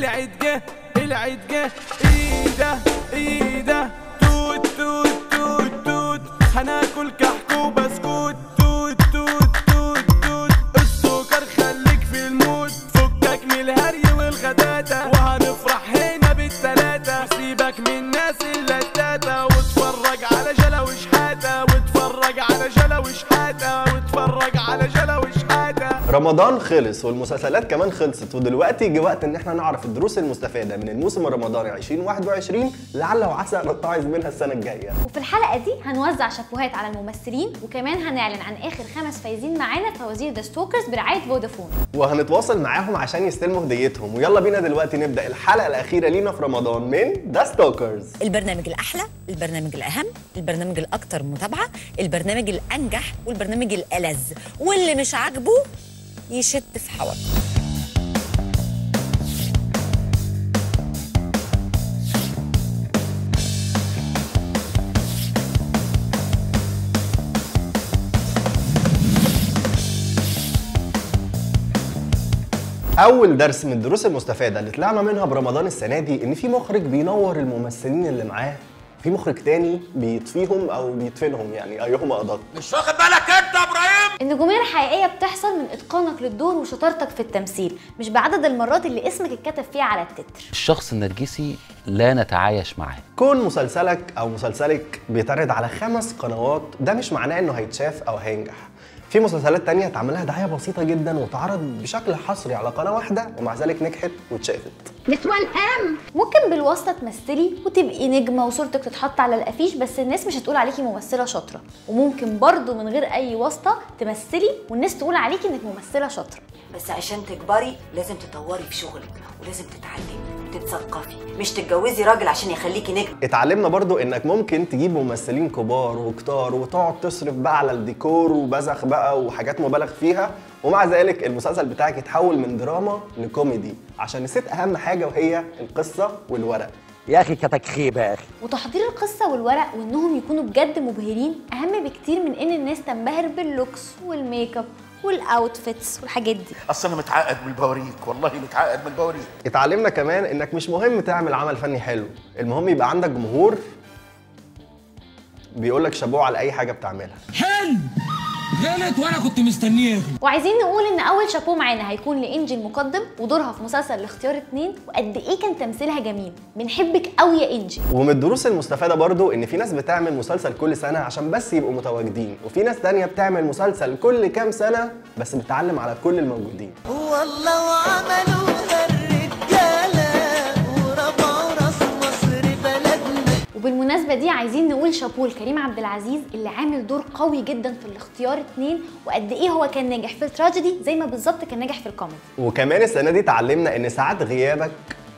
العيد جه العيد جه ايده ايده توت توت توت توت هناكل كحك وبسكوت توت توت توت توت السكر خليك في المود فكك من الهري والغداتة وهنفرح هنا بالتلاتة سيبك من الناس اللتاتة واتفرج على جلا وشحاتة واتفرج على جلا وشحاتة واتفرج على جلا وشحاتة رمضان خلص والمسلسلات كمان خلصت ودلوقتي جه وقت ان احنا نعرف الدروس المستفاده من الموسم الرمضاني 2021 لعل وعسى نتعظ منها السنه الجايه وفي الحلقه دي هنوزع شابوهات على الممثلين وكمان هنعلن عن اخر خمس فايزين معانا في فوازير ذا ستوكرز برعايه فودافون وهنتواصل معاهم عشان يستلموا هديتهم ويلا بينا دلوقتي نبدا الحلقه الاخيره لينا في رمضان من ذا ستوكرز البرنامج الأحلى البرنامج الأهم البرنامج الأكثر متابعة البرنامج الأنجح والبرنامج الألذ واللي مش عاجبه يشد في حوض اول درس من الدروس المستفاده اللي طلعنا منها برمضان السنه دي ان في مخرج بينور الممثلين اللي معاه في مخرج تاني بيطفيهم او بيدفنهم يعني ايهما ادق مش واخد بالك انت يا ابراهيم النجوميه الحقيقيه بتحصل من اتقانك للدور وشطارتك في التمثيل مش بعدد المرات اللي اسمك اتكتب فيها على التتر الشخص النرجسي لا نتعايش معاه كون مسلسلك او مسلسلك بيتعرض على خمس قنوات ده مش معناه انه هيتشاف او هينجح في مسلسلات تانية اتعمل لها دعاية بسيطة جدا واتعرض بشكل حصري على قناة واحدة ومع ذلك نجحت واتشافت ممكن بالواسطه تمثلي وتبقي نجمه وصورتك تتحط على الافيش بس الناس مش هتقول عليكي ممثله شاطره وممكن برضو من غير اي واسطه تمثلي والناس تقول عليكي انك ممثله شاطره بس عشان تكبري لازم تطوري في شغلك ولازم تتعلمي وتتثقفي مش تتجوزي راجل عشان يخليكي نجم اتعلمنا برضو انك ممكن تجيب ممثلين كبار وكتار وتقعد تصرف بقى على الديكور وبزخ بقى وحاجات مبالغ فيها ومع ذلك المسلسل بتاعك يتحول من دراما لكوميدي عشان نسيت اهم حاجة وهي القصة والورق يا اخي كتك خيبه يا اخي وتحضير القصه والورق وانهم يكونوا بجد مبهرين اهم بكتير من ان الناس تنبهر باللوكس والميك اب والاوتفيتس والحاجات دي اصل انا متعقد من البواريك والله متعقد من البواريك اتعلمنا كمان انك مش مهم تعمل عمل فني حلو المهم يبقى عندك جمهور بيقول لك شابوه على اي حاجه بتعملها حلو غلط وانا كنت مستنيه وعايزين نقول ان اول شابو معانا هيكون لانجي المقدم ودورها في مسلسل الاختيار اتنين وقد ايه كان تمثيلها جميل بنحبك قوي يا انجي ومن الدروس المستفاده برضو ان في ناس بتعمل مسلسل كل سنه عشان بس يبقوا متواجدين وفي ناس تانية بتعمل مسلسل كل كام سنه بس بتتعلم على كل الموجودين والله وعملوها الرجالة ورفعوا راس مصر بلدنا وبالمناسبه دي عايزين نقول شابو لكريم عبد العزيز اللي عامل دور قوي جدا في الاختيار اتنين وقد ايه هو كان ناجح في التراجيدي زي ما بالظبط كان ناجح في الكوميدي وكمان السنه دي اتعلمنا ان ساعات غيابك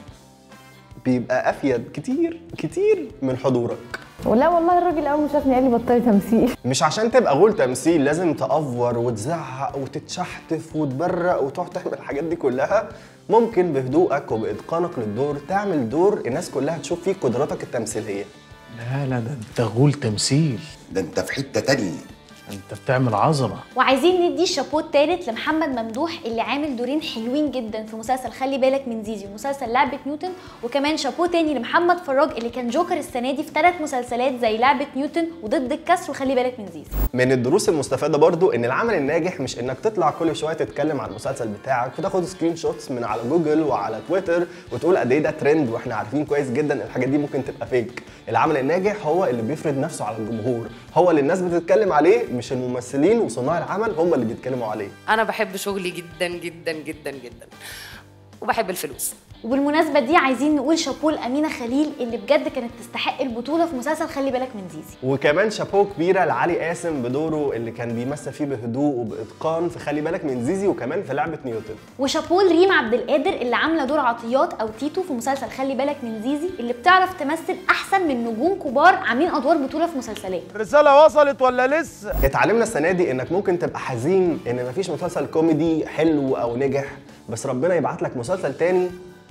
بيبقى افيد كتير كتير من حضورك ولا والله الراجل اول ما شافني قال لي بطلي تمثيل مش عشان تبقى غول تمثيل لازم تأفور وتزعق وتتشحتف وتبرق وتقعد تعمل الحاجات دي كلها ممكن بهدوءك وبإتقانك للدور تعمل دور الناس كلها تشوف فيه قدراتك التمثيلية لا لا ده انت غول تمثيل ده انت في حته تانية انت بتعمل عظمه وعايزين ندي الشابو التالت لمحمد ممدوح اللي عامل دورين حلوين جدا في مسلسل خلي بالك من زيزي ومسلسل لعبة نيوتن وكمان شابو تاني لمحمد فراج اللي كان جوكر السنة دي في ثلاث مسلسلات زي لعبة نيوتن وضد الكسر وخلي بالك من زيزي من الدروس المستفادة برضو ان العمل الناجح مش انك تطلع كل شوية تتكلم عن المسلسل بتاعك وتاخد سكرين شوتس من على جوجل وعلى تويتر وتقول قد ايه ده ترند واحنا عارفين كويس جدا الحاجات دي ممكن تبقى فيك العمل الناجح هو اللي بيفرض نفسه على الجمهور هو اللي الناس بتتكلم عليه مش الممثلين وصناع العمل هم اللي بيتكلموا عليه انا بحب شغلي جدا جدا جدا جدا وبحب الفلوس وبالمناسبة دي عايزين نقول شابو لأمينة خليل اللي بجد كانت تستحق البطولة في مسلسل خلي بالك من زيزي وكمان شابوه كبيرة لعلي قاسم بدوره اللي كان بيمثل فيه بهدوء وبإتقان في خلي بالك من زيزي وكمان في لعبة نيوتن وشابو لريم عبد القادر اللي عاملة دور عطيات أو تيتو في مسلسل خلي بالك من زيزي اللي بتعرف تمثل أحسن من نجوم كبار عاملين أدوار بطولة في مسلسلات الرسالة وصلت ولا لسه؟ اتعلمنا السنة دي انك ممكن تبقى حزين ان مفيش مسلسل كوميدي حلو او نجح بس ربنا يبعت لك مسلسل تاني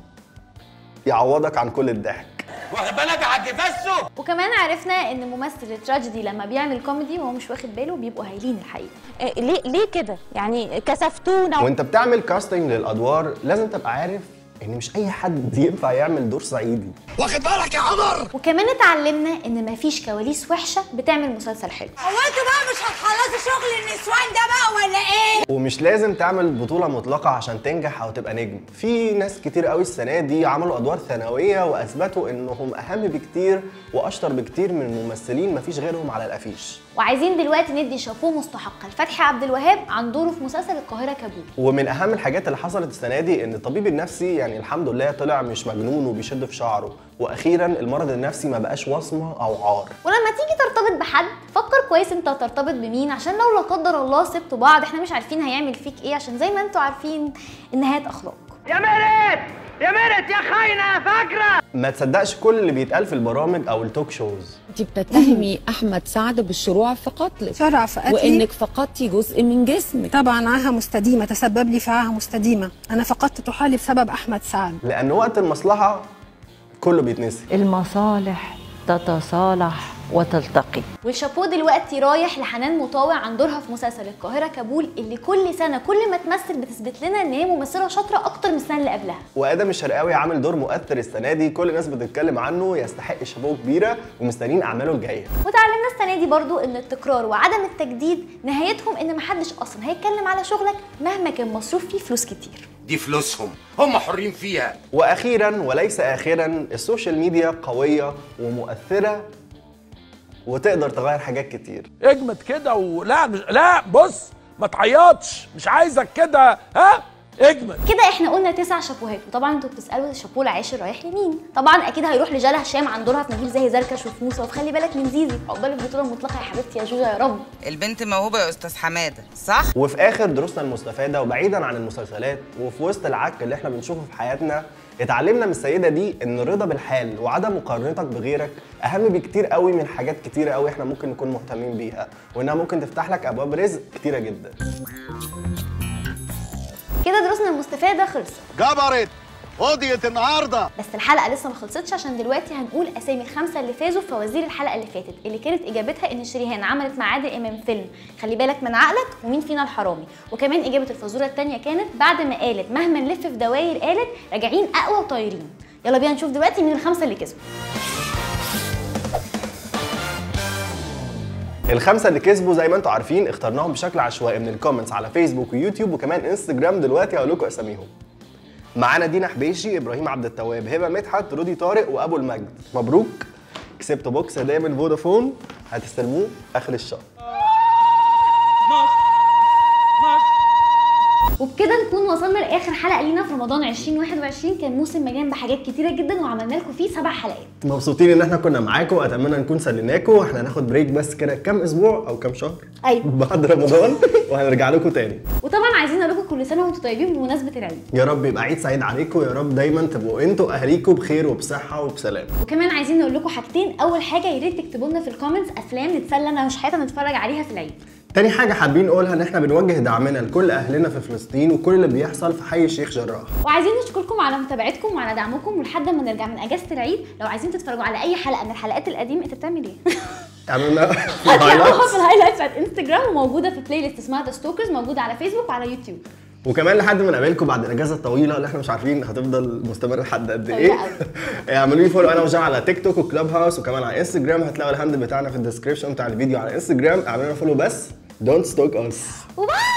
يعوضك عن كل الضحك واخد بالك يا حاج فسو وكمان عرفنا ان ممثل التراجيدي لما بيعمل كوميدي وهو مش واخد باله بيبقوا هايلين الحقيقه ليه ليه كده يعني كسفتونا وانت بتعمل كاستنج للادوار لازم تبقى عارف ان مش اي حد ينفع يعمل دور صعيدي واخد بالك يا عمر وكمان اتعلمنا ان مفيش كواليس وحشه بتعمل مسلسل حلو هو انتوا بقى مش هتخلصوا شغل النسوان ده بقى ولا ايه؟ ومش لازم تعمل بطولة مطلقة عشان تنجح أو تبقى نجم في ناس كتير قوي السنة دي عملوا أدوار ثانوية وأثبتوا إنهم أهم بكتير وأشطر بكتير من ممثلين مفيش غيرهم على الأفيش وعايزين دلوقتي ندي شابوه مستحق لفتحي عبد الوهاب عن دوره في مسلسل القاهره كابول ومن أهم الحاجات اللي حصلت السنة دي إن الطبيب النفسي يعني الحمد لله طلع مش مجنون وبيشد في شعره وأخيرا المرض النفسي ما بقاش وصمة أو عار ولما تيجي ترتبط بحد فكر كويس انت هترتبط بمين عشان لو لا قدر الله سبتوا بعض احنا مش عارفين هيعمل فيك ايه عشان زي ما انتوا عارفين النهايات اخلاق يا ميرت يا ميرت يا خاينه يا فاكره ما تصدقش كل اللي بيتقال في البرامج أو التوك شوز انت بتتهمي احمد سعد بالشروع في قتلك شرع في قتلي وانك فقدتي جزء من جسمك طبعا عاهه مستديمه تسبب لي في عاهه مستديمه انا فقدت طحالي بسبب احمد سعد لأن وقت المصلحة كله بيتنسي المصالح تتصالح وتلتقي والشابوه دلوقتي رايح لحنان مطاوع عن دورها في مسلسل القاهره كابول اللي كل سنه كل ما تمثل بتثبت لنا ان هي ممثله شاطره اكتر من السنه اللي قبلها وادم الشرقاوي عامل دور مؤثر السنه دي كل الناس بتتكلم عنه يستحق شابوه كبيره ومستنيين اعماله الجايه وتعلمنا السنه دي برضو ان التكرار وعدم التجديد نهايتهم ان محدش اصلا هيتكلم على شغلك مهما كان مصروف فيه فلوس كتير دي فلوسهم هم حرين فيها واخيرا وليس اخرا السوشيال ميديا قويه ومؤثره وتقدر تغير حاجات كتير اجمد كده ولا مش لا بص ما تعيطش مش عايزك كده ها اجمد كده احنا قلنا تسع شابوهات وطبعا انتوا بتسالوا الشابوه العاشر رايح لمين طبعا اكيد هيروح لجاله هشام عن دورها في نجيب زي زركش وفي موسى وخلي بالك من زيزي عقبال البطوله المطلقه يا حبيبتي يا جوجا يا رب البنت موهوبه يا استاذ حماده صح وفي اخر دروسنا المستفاده وبعيدا عن المسلسلات وفي وسط العك اللي احنا بنشوفه في حياتنا اتعلمنا من السيده دي ان الرضا بالحال وعدم مقارنتك بغيرك اهم بكتير قوي من حاجات كتيره قوي احنا ممكن نكون مهتمين بيها وانها ممكن تفتح لك ابواب رزق كتيره جدا كده دروسنا المستفاده خلصت جبرت قضيت النهارده بس الحلقه لسه ما خلصتش عشان دلوقتي هنقول اسامي الخمسه اللي فازوا في فوازير الحلقه اللي فاتت اللي كانت اجابتها ان شريهان عملت مع عادل امام فيلم خلي بالك من عقلك ومين فينا الحرامي وكمان اجابه الفازوره الثانيه كانت بعد ما قالت مهما نلف في دواير قالت راجعين اقوى وطايرين يلا بينا نشوف دلوقتي مين الخمسه اللي كسبوا الخمسه اللي كسبوا زي ما انتم عارفين اخترناهم بشكل عشوائي من الكومنتس على فيسبوك ويوتيوب وكمان انستجرام دلوقتي هقول لكم اساميهم معانا دينا حبيشي ابراهيم عبد التواب هبه مدحت رودي طارق وابو المجد مبروك كسبتوا بوكس هديه من فودافون هتستلموه اخر الشهر وبكده نكون وصلنا لاخر حلقه لينا في رمضان 2021 كان موسم مليان بحاجات كتيره جدا وعملنا لكم فيه سبع حلقات مبسوطين ان احنا كنا معاكم اتمنى نكون سليناكم احنا هناخد بريك بس كده كام اسبوع او كام شهر ايوه بعد رمضان وهنرجع لكم تاني وطبعا عايزين نقول لكم كل سنه وانتم طيبين بمناسبه العيد يا رب يبقى عيد سعيد عليكم يا رب دايما تبقوا انتوا اهاليكم بخير وبصحه وبسلام وكمان عايزين نقول لكم حاجتين اول حاجه يا ريت تكتبوا لنا في الكومنتس افلام نتسلى انا مش حياتنا نتفرج عليها في العيد تاني حاجة حابين نقولها إن إحنا بنوجه دعمنا لكل أهلنا في فلسطين وكل اللي بيحصل في حي الشيخ جراح. وعايزين نشكركم على متابعتكم وعلى دعمكم ولحد ما نرجع من أجازة العيد لو عايزين تتفرجوا على أي حلقة من الحلقات القديمة أنت بتعمل إيه؟ عملنا هتلاقوها في الهايلايتس بتاعت انستجرام وموجودة في بلاي ليست اسمها ذا ستوكرز موجودة على فيسبوك وعلى يوتيوب. وكمان لحد ما نقابلكم بعد الاجازه الطويله اللي احنا مش عارفين هتفضل مستمره لحد قد ايه اعملوا لي فولو انا وجان على تيك توك وكلاب هاوس وكمان على انستجرام هتلاقوا الهاند بتاعنا في الديسكربشن بتاع الفيديو على انستجرام اعملوا لنا فولو بس دونت ستوك اس وباي